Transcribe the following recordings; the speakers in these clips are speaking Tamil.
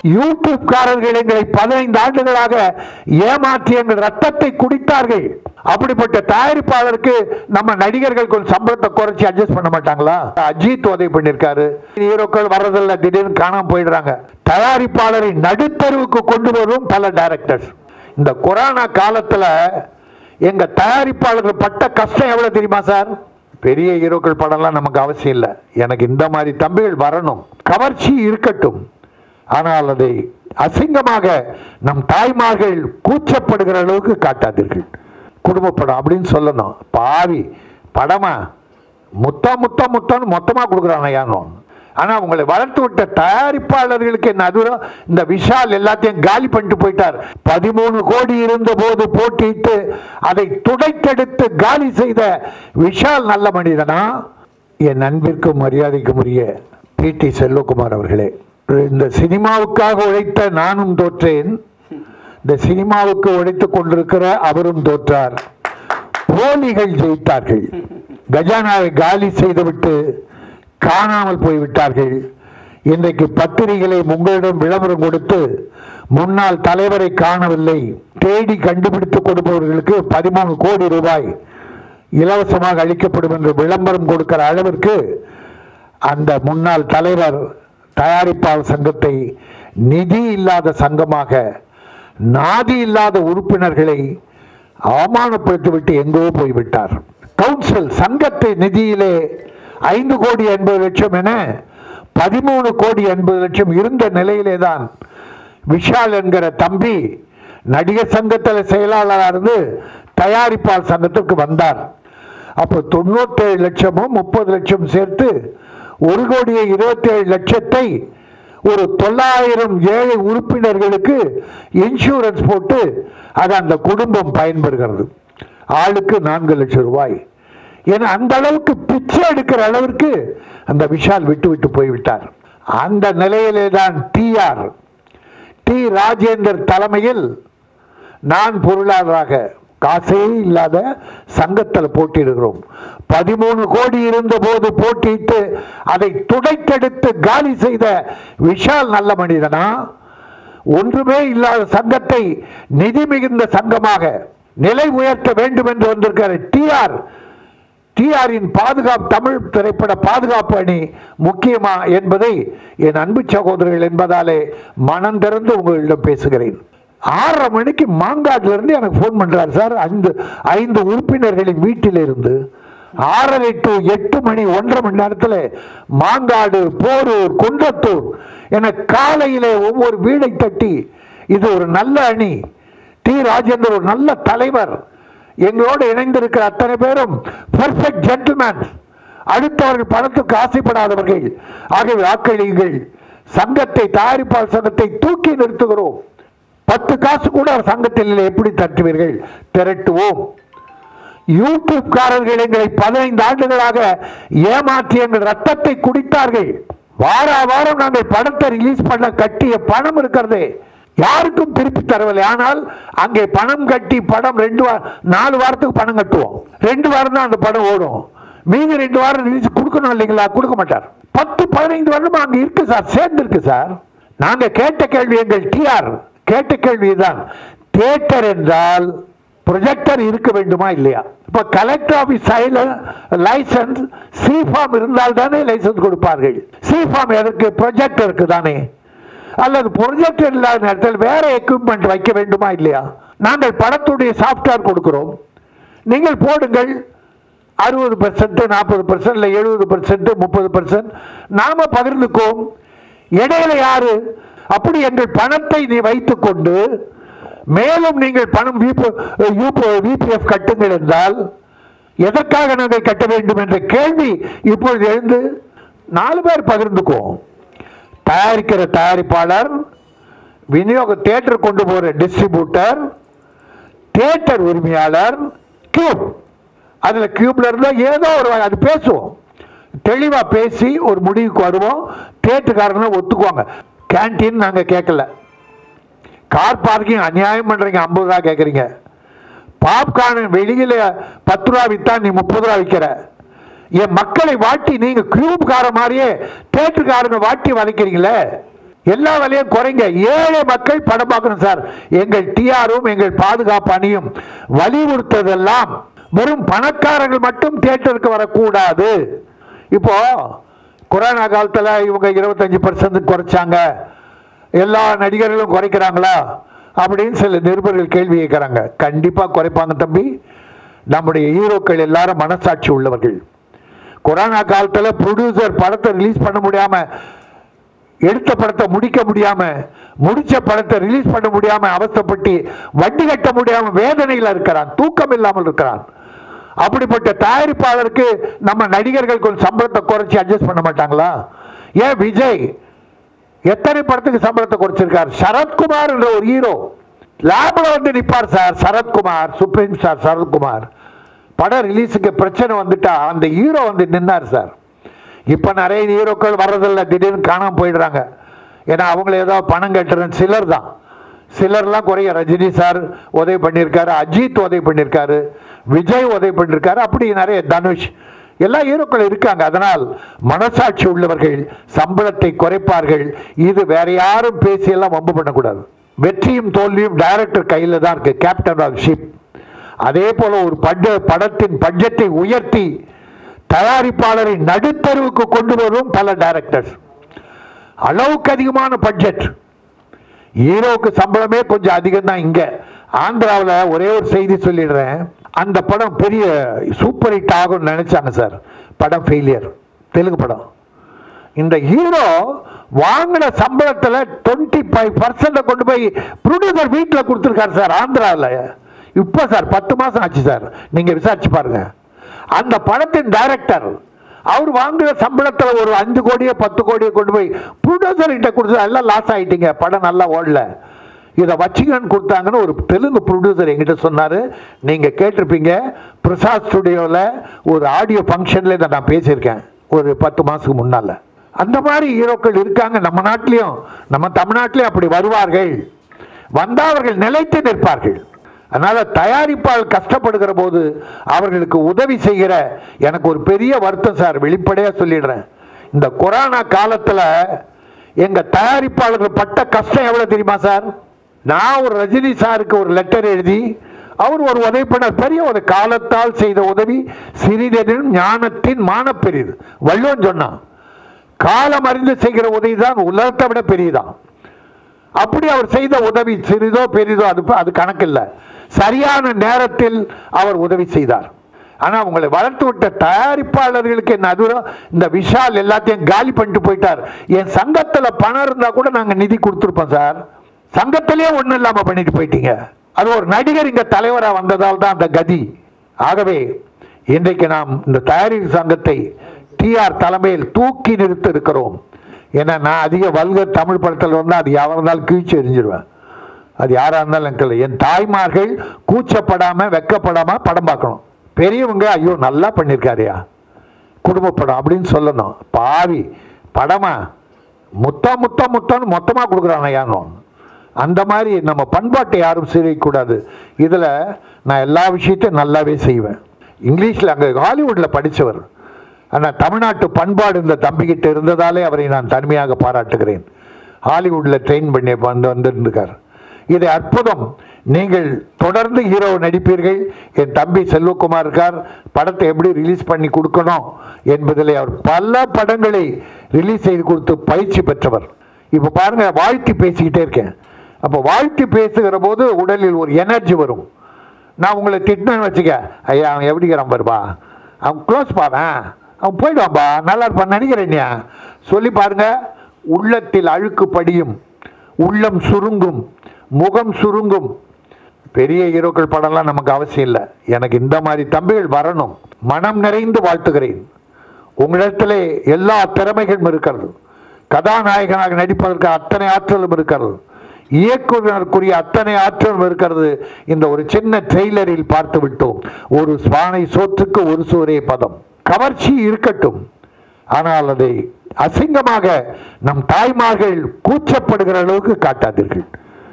யூடியூப் காரர்கள் எங்களை பதினைந்து ஆண்டுகளாக ஏமாற்றி எங்கள் ரத்தத்தை குடித்தார்கள் அப்படிப்பட்ட தயாரிப்பாளருக்கு நம்ம நடிகர்கள் கொஞ்சம் சம்பளத்தை குறைச்சி அட்ஜஸ்ட் பண்ண மாட்டாங்களா அஜித் உதவி பண்ணிருக்காரு ஹீரோக்கள் வர்றதில்ல திடீர்னு காணாம போயிடுறாங்க தயாரிப்பாளரை நடுத்தருவுக்கு கொண்டு வரும் பல டைரக்டர்ஸ் இந்த கொரோனா காலத்துல எங்க தயாரிப்பாளர்கள் பட்ட கஷ்டம் எவ்வளவு தெரியுமா சார் பெரிய ஹீரோக்கள் படம்லாம் நமக்கு அவசியம் இல்லை எனக்கு இந்த மாதிரி தம்பிகள் வரணும் கவர்ச்சி இருக்கட்டும் ஆனால் அதை அசிங்கமாக நம் தாய்மார்கள் கூச்சப்படுகிற அளவுக்கு காட்டாதீர்கள் குடும்ப படம் அப்படின்னு சொல்லணும் பாவி படமா முத்தம் முத்தம் முத்தம்னு மொத்தமாக கொடுக்குறாங்க யாரும் ஆனால் உங்களை வளர்த்து விட்ட தயாரிப்பாளர்களுக்கு என்ன அதுவும் இந்த விஷால் எல்லாத்தையும் காலி பண்ணிட்டு போயிட்டார் பதிமூணு கோடி இருந்த போது போட்டியிட்டு அதை துடைத்தெடுத்து காலி செய்த விஷால் நல்ல மனிதனா என் அன்பிற்கும் மரியாதைக்கும் உரிய பி டி செல்வகுமார் அவர்களே இந்த சினிமாவுக்காக உழைத்த நானும் தோற்றேன் இந்த சினிமாவுக்கு உழைத்துக் கொண்டிருக்கிற அவரும் தோற்றார் போலிகள் ஜெயித்தார்கள் கஜானாவை காலி செய்துவிட்டு காணாமல் போய்விட்டார்கள் இன்றைக்கு பத்திரிகைகளை உங்களிடம் விளம்பரம் கொடுத்து முன்னாள் தலைவரை காணவில்லை தேடி கண்டுபிடித்து கொடுப்பவர்களுக்கு பதிமூணு கோடி ரூபாய் இலவசமாக அளிக்கப்படும் என்று விளம்பரம் கொடுக்கிற அளவிற்கு அந்த முன்னாள் தலைவர் தயாரிப்பாளர் சங்கத்தை நிதி இல்லாத சங்கமாக நாதி இல்லாத உறுப்பினர்களை அவமானப்படுத்திவிட்டு எங்கோ போய்விட்டார் கவுன்சில் சங்கத்தை நிதியிலே ஐந்து கோடி எண்பது லட்சம் என பதிமூணு கோடி எண்பது லட்சம் இருந்த நிலையிலே தான் விஷால் என்கிற தம்பி நடிகர் சங்கத்தில் செயலாளராக இருந்து தயாரிப்பாளர் சங்கத்திற்கு வந்தார் அப்போ தொண்ணூத்தேழு லட்சமும் முப்பது லட்சம் சேர்த்து ஒரு கோடியே இருபத்தேழு லட்சத்தை ஒரு தொள்ளாயிரம் ஏழை உறுப்பினர்களுக்கு இன்சூரன்ஸ் போட்டு அது அந்த குடும்பம் பயன்பெறுகிறது ஆளுக்கு நான்கு லட்சம் ரூபாய் ஏன்னா அந்த அளவுக்கு பிச்சை எடுக்கிற அளவிற்கு அந்த விஷால் விட்டு விட்டு போய்விட்டார் அந்த நிலையிலே தான் டிஆர் டி ராஜேந்தர் தலைமையில் நான் பொருளாளராக காசே இல்லாத சங்கத்தில் போட்டியிடுகிறோம் பதிமூணு கோடி இருந்த போது போட்டியிட்டு அதை துடைத்தெடுத்து காலி செய்த விஷால் நல்ல மனிதனா ஒன்றுமே இல்லாத சங்கத்தை நிதி மிகுந்த சங்கமாக நிலை உயர்த்த வேண்டும் என்று வந்திருக்கிற டிஆர் டிஆரின் பாதுகாப்பு தமிழ் திரைப்பட பாதுகாப்பு அணி முக்கியமா என்பதை என் அன்பு சகோதரர்கள் என்பதாலே மனம் திறந்து உங்களிடம் பேசுகிறேன் ஆறரை மணிக்கு மாங்காட்டுல இருந்து எனக்கு ஃபோன் பண்றாரு சார் ஐந்து ஐந்து உறுப்பினர்களின் வீட்டில் இருந்து ஆறரை டு எட்டு மணி ஒன்றரை மணி நேரத்தில் மாங்காடு போரூர் குன்றத்தூர் என காலையிலே ஒவ்வொரு வீடை தட்டி இது ஒரு நல்ல அணி டி ராஜேந்தர் ஒரு நல்ல தலைவர் எங்களோடு இணைந்திருக்கிற அத்தனை பேரும் பெர்ஃபெக்ட் ஜென்டில்மேன் அடுத்தவர்கள் பணத்துக்கு ஆசைப்படாதவர்கள் ஆகவே வாக்களியுங்கள் சங்கத்தை தயாரிப்பாளர் சங்கத்தை தூக்கி நிறுத்துகிறோம் பத்து காசு கூட சங்கத்தில் இல்லை எப்படி தட்டுவீர்கள் திரட்டுவோம் யூடியூப் காரர்கள் எங்களை பதினைந்து ஆண்டுகளாக ஏமாற்றி எங்கள் ரத்தத்தை குடித்தார்கள் வார வாரம் நாங்கள் படத்தை ரிலீஸ் பண்ண கட்டிய பணம் இருக்கிறது யாருக்கும் திருப்பி தரவில்லை ஆனால் அங்கே பணம் கட்டி படம் ரெண்டு வா நாலு வாரத்துக்கு பணம் கட்டுவோம் ரெண்டு வாரம் தான் அந்த படம் ஓடும் மீதி ரெண்டு வாரம் ரிலீஸ் கொடுக்கணும் இல்லைங்களா கொடுக்க மாட்டார் பத்து பதினைந்து வருடமா அங்க இருக்கு சார் சேர்ந்து இருக்கு சார் நாங்க கேட்ட கேள்வி எங்கள் டிஆர் கேட்ட கேள்வி தான் தியேட்டர் என்றால் ப்ரொஜெக்டர் இருக்க வேண்டுமா இல்லையா இப்ப கலெக்டர் ஆபீஸ் சைல லைசன்ஸ் சி ஃபார்ம் இருந்தால் தானே லைசன்ஸ் கொடுப்பார்கள் சி ஃபார்ம் எதற்கு ப்ரொஜெக்டருக்கு தானே அல்லது ப்ரொஜெக்டர் இல்லாத நேரத்தில் வேற எக்யூப்மெண்ட் வைக்க வேண்டுமா இல்லையா நாங்கள் படத்துடைய சாஃப்ட்வேர் கொடுக்கிறோம் நீங்கள் போடுங்கள் அறுபது பர்சன்ட் நாற்பது பர்சன்ட் இல்லை எழுபது பர்சன்ட் முப்பது பர்சன்ட் நாம பகிர்ந்துக்கோம் இடையில யாரு அப்படி எங்கள் பணத்தை நீ வைத்துக்கொண்டு மேலும் நீங்கள் பணம் விபிஎஃப் கட்டுங்கள் என்றால் எதற்காக நாங்கள் கட்ட வேண்டும் என்ற கேள்வி இப்பொழுது எழுந்து நாலு பேர் பகிர்ந்துக்குவோம் தயாரிக்கிற தயாரிப்பாளர் விநியோக தியேட்டர் கொண்டு போற டிஸ்ட்ரிபியூட்டர் தியேட்டர் உரிமையாளர் கியூப் அதுல கியூப்ல இருந்தா ஏதோ ஒரு வகை- அது பேசுவோம் தெளிவா பேசி ஒரு முடிவுக்கு வருவோம் தியேட்டருக்காரங்க ஒத்துக்குவாங்க கேன்டீன் நாங்க கேட்கல கார் பார்க்கிங் அநியாயம் பண்றீங்க ஐம்பது ரூபா கேட்குறீங்க பாப்கார்ன் வெளியில பத்து ரூபா வித்தா நீ முப்பது ரூபா விற்கிற என் மக்களை வாட்டி நீங்க கியூப்கார மாதிரியே தேட்டருக்காரங்க வாட்டி வதைக்கிறீங்களே எல்லா விலையும் குறைங்க ஏழை மக்கள் படம் பார்க்கணும் சார் எங்கள் டிஆரும் எங்கள் பாதுகாப்பு அணியும் வலியுறுத்ததெல்லாம் வெறும் பணக்காரர்கள் மட்டும் தியேட்டருக்கு வரக்கூடாது இப்போ கொரோனா காலத்தில் இவங்க இருபத்தஞ்சு பர்சன்ட் குறைச்சாங்க எல்லா நடிகர்களும் குறைக்கிறாங்களா அப்படின்னு சில நிருபர்கள் கேள்வி கேட்குறாங்க கண்டிப்பாக குறைப்பாங்க தம்பி நம்முடைய ஹீரோக்கள் எல்லாரும் மனசாட்சி உள்ளவர்கள் கொரோனா காலத்தில் ப்ரொடியூசர் படத்தை ரிலீஸ் பண்ண முடியாம எடுத்த படத்தை முடிக்க முடியாம முடிச்ச படத்தை ரிலீஸ் பண்ண முடியாம அவஸ்தைப்பட்டு வண்டி கட்ட முடியாம வேதனையில் இருக்கிறான் தூக்கம் இல்லாமல் இருக்கிறான் அப்படிப்பட்ட தயாரிப்பாளருக்கு நம்ம நடிகர்கள் கொஞ்சம் சம்பளத்தை குறைச்சி அட்ஜஸ்ட் பண்ண மாட்டாங்களா ஏன் விஜய் எத்தனை படத்துக்கு சம்பளத்தை குறைச்சிருக்கார் சரத்குமார் என்ற ஒரு ஹீரோ லேப்ல வந்து நிப்பார் sir Sarathkumar supreme star Sarathkumar படம் ரிலீஸுக்கு பிரச்சனை வந்துட்டா அந்த ஹீரோ வந்து நின்னார் சார் இப்போ நிறைய ஹீரோக்கள் வர்றதில்ல திடீர்னு காணாம போயிடுறாங்க ஏன்னா அவங்கள ஏதோ பணம் கட்டுறேன் சிலர் தான் சிலர்லாம் குறைய ரஜினி சார் உதவி பண்ணியிருக்காரு அஜித் உதவி பண்ணியிருக்காரு விஜய் உதவி பண்ணியிருக்காரு அப்படி நிறைய தனுஷ் எல்லா ஹீரோக்கள் இருக்காங்க அதனால் மனசாட்சி உள்ளவர்கள் சம்பளத்தை குறைப்பார்கள் இது வேற யாரும் பேசியெல்லாம் வம்பு பண்ணக்கூடாது வெற்றியும் தோல்வியும் டைரக்டர் கையில் தான் இருக்கு கேப்டன் ஆஃப் ஷிப் அதே போல ஒரு பட்ஜ படத்தின் பட்ஜெட்டை உயர்த்தி தயாரிப்பாளரை நடுத்தருவுக்கு கொண்டு வரும் பல டைரக்டர்ஸ் அளவுக்கு அதிகமான பட்ஜெட் ஹீரோவுக்கு சம்பளமே கொஞ்சம் அதிகம் தான் இங்க ஆந்திராவில் ஒரே ஒரு செய்தி சொல்லிடுறேன் அந்த படம் பெரிய சூப்பர் ஹிட் ஆகும்னு நினைச்சாங்க சார் படம் ஃபெயிலியர் தெலுங்கு படம் இந்த ஹீரோ வாங்கின சம்பளத்தில் டுவெண்ட்டி ஃபைவ் பர்சன்ட கொண்டு போய் ப்ரொடியூசர் வீட்டில் கொடுத்துருக்காரு சார் ஆந்திராவில் இப்போ சார் பத்து மாதம் ஆச்சு சார் நீங்கள் விசாரிச்சு பாருங்க அந்த படத்தின் டைரக்டர் அவர் வாங்குற சம்பளத்தில் ஒரு அஞ்சு கோடியோ பத்து கோடியோ கொண்டு போய் ப்ரொடியூசர் கிட்ட கொடுத்து எல்லாம் லாஸ் ஆயிட்டீங்க படம் நல்லா ஓடல இதை வச்சுக்கன்னு கொடுத்தாங்கன்னு ஒரு தெலுங்கு ப்ரொடியூசர் என்கிட்ட சொன்னார் நீங்கள் கேட்டிருப்பீங்க பிரசாத் ஸ்டுடியோவில் ஒரு ஆடியோ ஃபங்க்ஷனில் இதை நான் பேசியிருக்கேன் ஒரு பத்து மாதத்துக்கு முன்னால் அந்த மாதிரி ஹீரோக்கள் இருக்காங்க நம்ம நாட்டிலையும் நம்ம தமிழ்நாட்டிலையும் அப்படி வருவார்கள் வந்தால் அவர்கள் நிலைத்து நிற்பார்கள் அதனால தயாரிப்பால் கஷ்டப்படுகிற போது அவர்களுக்கு உதவி செய்கிற எனக்கு ஒரு பெரிய வருத்தம் சார் வெளிப்படையா சொல்லிடுறேன் இந்த கொரோனா காலத்துல எங்க தயாரிப்பாளர்கள் பட்ட கஷ்டம் எவ்வளவு தெரியுமா சார் நான் ஒரு ரஜினி சாருக்கு ஒரு லெட்டர் எழுதி அவர் ஒரு உதவி பண்ணார் பெரிய ஒரு காலத்தால் செய்த உதவி சிறிதெனும் ஞானத்தின் மானப்பெரிது வள்ளுவன் சொன்னான் காலம் அறிந்து செய்கிற உதவி தான் உலகத்தை விட பெரியதான் அப்படி அவர் செய்த உதவி சிறிதோ பெரிதோ அது அது கணக்கில்லை சரியான நேரத்தில் அவர் உதவி செய்தார் ஆனா உங்களை வளர்த்து விட்ட தயாரிப்பாளர்களுக்கு என்ன அதுரம் இந்த விஷால் எல்லாத்தையும் காலி பண்ணிட்டு போயிட்டார் என் சங்கத்துல பணம் இருந்தா கூட நாங்க நிதி கொடுத்துருப்போம் சார் சங்கத்திலே ஒண்ணும் இல்லாம பண்ணிட்டு போயிட்டீங்க அது ஒரு நடிகர் இங்க தலைவரா வந்ததால் தான் அந்த கதி ஆகவே இன்றைக்கு நாம் இந்த தயாரிப்பு சங்கத்தை டிஆர் தலைமையில் தூக்கி நிறுத்த இருக்கிறோம் ஏன்னா நான் அதிக வல்கர் தமிழ் படத்தில் வந்தால் அது யாராக இருந்தாலும் கீழ்ச்சி எரிஞ்சிருவேன் அது யாராக இருந்தாலும் எனக்கு இல்லை. என் தாய்மார்கள் கூச்சப்படாம வெக்கப்படாம படம் பார்க்கணும் பெரியவங்க ஐயோ நல்லா பண்ணியிருக்காருயா குடும்ப படம் அப்படின்னு சொல்லணும் பாவி படமா முத்தம் முத்தம் முத்தம்னு மொத்தமாக கொடுக்குறாங்க யாரும் அந்த மாதிரி நம்ம பண்பாட்டை யாரும் சிரிக்கக்கூடாது இதில் நான் எல்லா விஷயத்தையும் நல்லாவே செய்வேன் இங்கிலீஷில் அங்கே ஹாலிவுட்டில் படித்தவர் ஆனால் தமிழ்நாட்டு பண்பாடு இந்த தம்பிக்கிட்ட இருந்ததாலே அவரை நான் தனிமையாக பாராட்டுகிறேன் ஹாலிவுட்டில் ட்ரெயின் பண்ணி வந்து வந்திருந்திருக்கார் இது அற்புதம் நீங்கள் தொடர்ந்து ஹீரோ நடிப்பீர்கள் என் தம்பி செல்வகுமார் இருக்கார் படத்தை எப்படி ரிலீஸ் பண்ணி கொடுக்கணும் என்பதில் அவர் பல படங்களை ரிலீஸ் செய்து கொடுத்து பயிற்சி பெற்றவர் இப்போ பாருங்க வாழ்த்தி பேசிக்கிட்டே இருக்கேன் அப்போ வாழ்த்தி பேசுகிற போது உடலில் ஒரு எனர்ஜி வரும் நான் உங்களை திட்டினேன்னு வச்சுக்க ஐயா அவன் எப்படிங்கிறான் பாருப்பா அவன் க்ளோஸ் பாவன் அவன் போயிடுவான்பா நல்லா இருப்பான் நினைக்கிறேன்யா சொல்லி பாருங்க உள்ளத்தில் அழுக்கு படியும் உள்ளம் சுருங்கும் முகம் சுருங்கும் பெரிய ஹீரோக்கள் படம்லாம் நமக்கு அவசியம் இல்லை எனக்கு இந்த மாதிரி தம்பிகள் வரணும் மனம் நிறைந்து வாழ்த்துகிறேன் உங்களிடத்திலே எல்லா திறமைகளும் இருக்கிறது கதாநாயகனாக நடிப்பதற்கு அத்தனை ஆற்றலும் இருக்கிறது இயக்குனருக்குரிய அத்தனை ஆற்றலும் இருக்கிறது இந்த ஒரு சின்ன ட்ரெய்லரில் பார்த்து விட்டோம் ஒரு ஸ்வானை சோற்றுக்கு ஒரு சோரே பதம் கவர்ச்சி இருக்கட்டும் ஆனால் அதை அசிங்கமாக நம் தாய்மார்கள் கூச்சப்படுகிற அளவுக்கு காட்டாதீர்கள்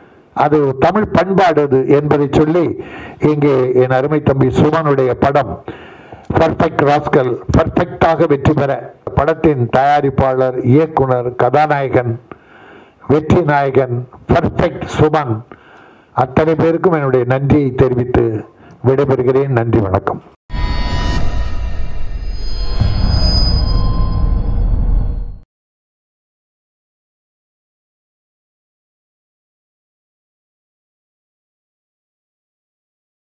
அது தமிழ் பண்பாடு அது என்பதை சொல்லி இங்கே என் அருமை தம்பி சுமனுடைய படம் பர்ஃபெக்ட் ராஸ்கல் பர்ஃபெக்டாக வெற்றி பெற படத்தின் தயாரிப்பாளர் இயக்குனர் கதாநாயகன் வெற்றி நாயகன் பர்ஃபெக்ட் சுமன் அத்தனை பேருக்கும் என்னுடைய நன்றியை தெரிவித்து விடைபெறுகிறேன் நன்றி வணக்கம்